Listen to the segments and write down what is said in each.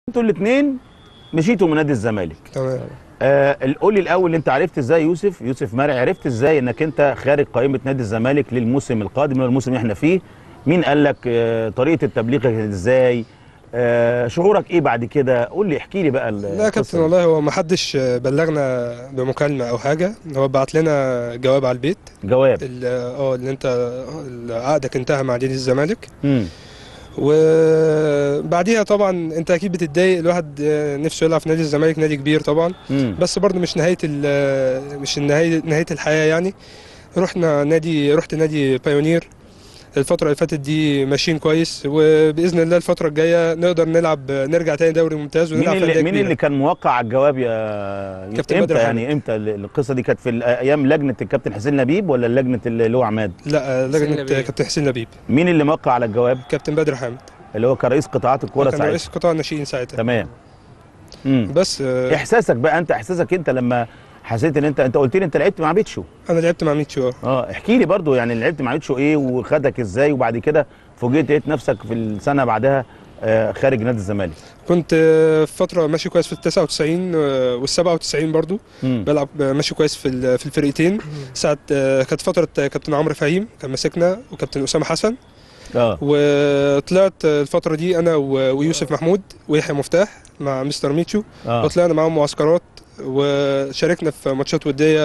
انتوا الاثنين مشيتوا من نادي الزمالك تمام آه قول لي الاول انت عرفت ازاي يوسف يوسف مرعي عرفت ازاي انك انت خارج قائمه نادي الزمالك للموسم القادم والموسم اللي احنا فيه مين قال لك آه طريقه التبليغ كانت ازاي آه شعورك ايه بعد كده قول لي احكي لي بقى لا يا كابتن والله هو ما حدش بلغنا بمكالمه او حاجه هو بعت لنا جواب على البيت جواب ال- اه اللي انت اللي عقدك انتهى مع نادي الزمالك امم وبعديها طبعا انت اكيد بتتضايق الواحد آه، نفسه يلعب في نادي الزمالك نادي كبير طبعا امم بس برضه مش نهايه ال- مش نهايه نهايه الحياه يعني رحنا نادي رحت نادي بايونير الفترة اللي فاتت دي ماشيين كويس وبإذن الله الفترة الجاية نقدر نلعب نرجع تاني دوري ممتاز مين ونلعب في اللي أندية مين كبيرة. اللي كان موقع على الجواب يا كابتن امتى بدر يعني امتى ال- القصه دي كانت في ايام لجنه الكابتن حسين لبيب ولا لجنه اللي هو عماد لا حسين لجنة لبيب. كابتن حسين لبيب مين اللي موقع على الجواب كابتن بدر حامد اللي هو كرئيس قطاعات الكوره كان ساعتها رئيس قطاع الناشئين ساعتها تمام امم بس آه، احساسك بقى انت احساسك انت لما حسيت ان انت انت قلت لي انت لعبت مع بيتشو انا لعبت مع ميتشو اه احكي لي برضو يعني لعبت مع بيتشو ايه وخدك ازاي وبعد كده فوجئت لقيت نفسك في السنه بعدها آه خارج نادي الزمالك كنت آه، في فترة ماشي كويس في ال 99 آه، وال 97 برضو امم بلعب آه، ماشي كويس في ال- في الفرقتين ساعة آه، كانت فترة آه، كابتن عمرو فهيم كان ماسكنا وكابتن أسامة حسن اه وطلعت آه، الفترة دي أنا و- ويوسف محمود ويحيى مفتاح مع مستر ميتشو اه وطلعنا معاهم معسكرات وشاركنا في ماتشات ودية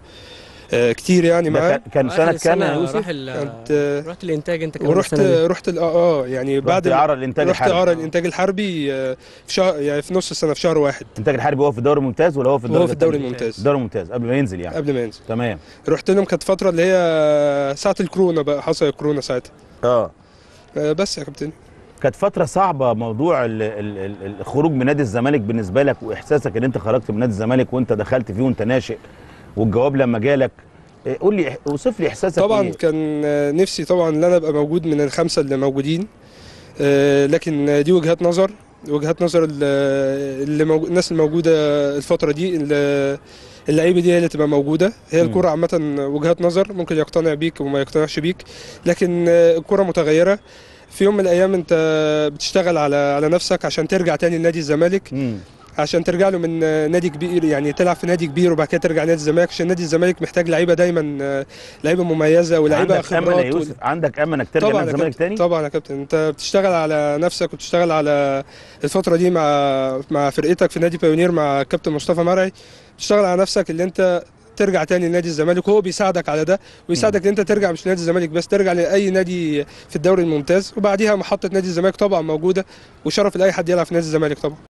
آه، كتير يعني ده معاه كان- كان آخر سنه كام السنة يا يوسف؟ راح ال- كانت آه، رحت الانتاج انت كمان ورحت السنة دي. رحت ال- اه اه يعني بعد بعد ال- اعاره الانتاج رحت الحربي اعاره الانتاج الحربي آه، في شهر يعني في نص السنه في شهر واحد الانتاج الحربي هو في الدوري الممتاز ولا هو في الدوري وهو في الدوري التاني؟ الممتاز الدوري الممتاز قبل ما ينزل يعني قبل ما ينزل تمام رحت لهم كانت فتره اللي هي ساعه الكورونا بقى حصل الكورونا ساعتها اه آه، بس يا كابتن كانت فترة صعبة موضوع ال- ال- ال- الخروج من نادي الزمالك بالنسبة لك واحساسك ان انت خرجت من نادي الزمالك وانت دخلت فيه وانت ناشئ والجواب لما جالك إيه، قول لي اوصف لي احساسك طبعا إيه؟ كان آه، نفسي طبعا ان انا ابقى موجود من الخمسه اللي موجودين آه، لكن آه، دي وجهات نظر وجهات نظر ال- اللي موجود الناس الموجوده الفتره دي ال- اللعيبه دي هي اللي تبقى موجوده هي مم. الكره عامه وجهات نظر ممكن يقتنع بيك وما يقتنعش بيك لكن آه، الكره متغيره في يوم من الايام انت بتشتغل على على نفسك عشان ترجع تاني لنادي الزمالك مم. عشان ترجع له من آه، نادي كبير يعني تلعب في نادي كبير وبعد كده ترجع نادي الزمالك عشان نادي الزمالك محتاج لعيبه دايما آه، لعيبه مميزه ولعيبه عندك امل يا خبرات يوسف عندك امل انك ترجع طبعا نادي يا الزمالك كابتن تاني طبعا يا كابتن انت بتشتغل على نفسك وبتشتغل على الفتره دي مع مع فرقتك في نادي بايونير مع كابتن مصطفى مرعي بتشتغل على نفسك اللي انت ترجع تاني لنادي الزمالك وهو بيساعدك على ده ويساعدك ان انت ترجع مش نادي الزمالك بس ترجع لاي نادي في الدوري الممتاز وبعديها محطه نادي الزمالك طبعا موجوده وشرف لاي حد يلعب في نادي الزمالك طبعا